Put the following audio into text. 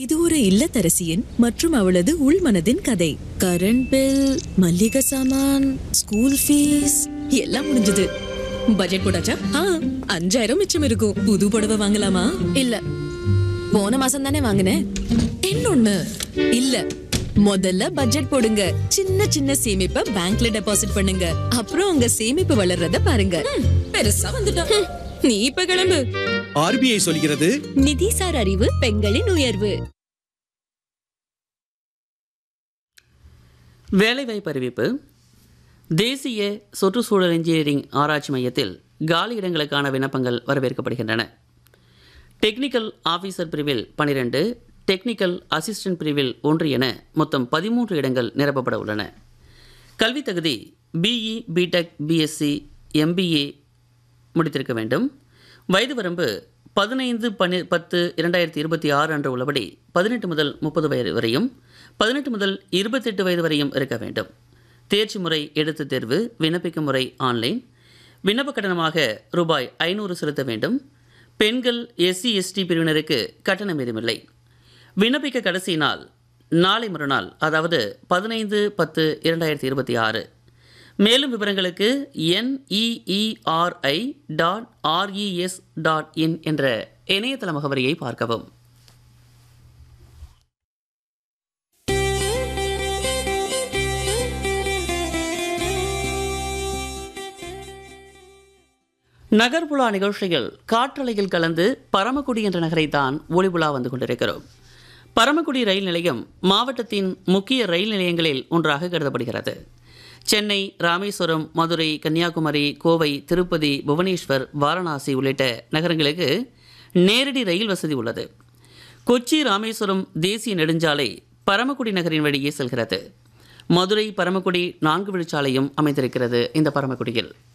இது ஒரு இல்லத்தரசியின் மற்றும் அவளது உள்மனதின் கதை கரண்ட் பில் மல்லிகை சாமான் ஸ்கூல் ஃபீஸ் எல்லாம் முடிஞ்சது பட்ஜெட் போட்டாச்சா ஆ அஞ்சாயிரம் மிச்சம் இருக்கும் புது புடவை வாங்கலாமா இல்ல போன மாசம் தானே வாங்கினேன் இன்னொன்னு இல்ல முதல்ல பட்ஜெட் போடுங்க சின்ன சின்ன சேமிப்பை பேங்க்ல டெபாசிட் பண்ணுங்க அப்புறம் உங்க சேமிப்பு வளர்றத பாருங்க ம், பெருசா வந்துட்டோம் ம், நீ இப்ப கிளம்பு ஆர்பிஐ சொல்கிறது நிதிசார் அறிவு பெண்களின் உயர்வு வேலைவாய்ப்பு அறிவிப்பு தேசிய சுற்றுச்சூழல் இன்ஜினியரிங் ஆராய்ச்சி மையத்தில் காலி இடங்களுக்கான விண்ணப்பங்கள் வரவேற்கப்படுகின்றன டெக்னிக்கல் ஆஃபீஸர் பிரிவில் பனிரெண்டு டெக்னிக்கல் அசிஸ்டன்ட் பிரிவில் ஒன்று என மொத்தம் பதிமூன்று இடங்கள் நிரப்பப்பட உள்ளன கல்வித் தகுதி பிஇ பிடெக் பிஎஸ்சி எம்பிஏ முடித்திருக்க வேண்டும் வயது வரம்பு பதினைந்து பனி பத்து இரண்டாயிரத்தி இருபத்தி ஆறு அன்று உள்ளபடி பதினெட்டு முதல் முப்பது வயது வரையும் பதினெட்டு முதல் இருபத்தெட்டு வயது வரையும் இருக்க வேண்டும் தேர்ச்சி முறை எழுத்துத் தேர்வு விண்ணப்பிக்கும் முறை ஆன்லைன் விண்ணப்ப கட்டணமாக ரூபாய் ஐநூறு செலுத்த வேண்டும் பெண்கள் எஸ்சி எஸ்டி பிரிவினருக்கு கட்டணம் ஏதுமில்லை விண்ணப்பிக்க கடைசி நாள் நாளை மறுநாள் அதாவது பதினைந்து பத்து இரண்டாயிரத்தி இருபத்தி ஆறு மேலும் விவரங்களுக்கு NEERI dot RES dot in என்ற இணையதள முகவரியை பார்க்கவும் நகர்புலா நிகழ்ச்சியில் காற்றலையில் கலந்து பரமக்குடி என்ற நகரைத்தான் ஒளிபுலா வந்து கொண்டிருக்கிறோம் பரமக்குடி ரயில் நிலையம் மாவட்டத்தின் முக்கிய ரயில் நிலையங்களில் ஒன்றாக கருதப்படுகிறது சென்னை ராமேஸ்வரம் மதுரை கன்னியாகுமரி கோவை திருப்பதி புவனேஸ்வர் வாரணாசி உள்ளிட்ட நகரங்களுக்கு நேரடி ரயில் வசதி உள்ளது கொச்சி ராமேஸ்வரம் தேசிய நெடுஞ்சாலை பரமக்குடி நகரின் வழியே செல்கிறது மதுரை பரமக்குடி நான்கு வழிச்சாலையும் அமைந்திருக்கிறது இந்த பரமக்குடியில்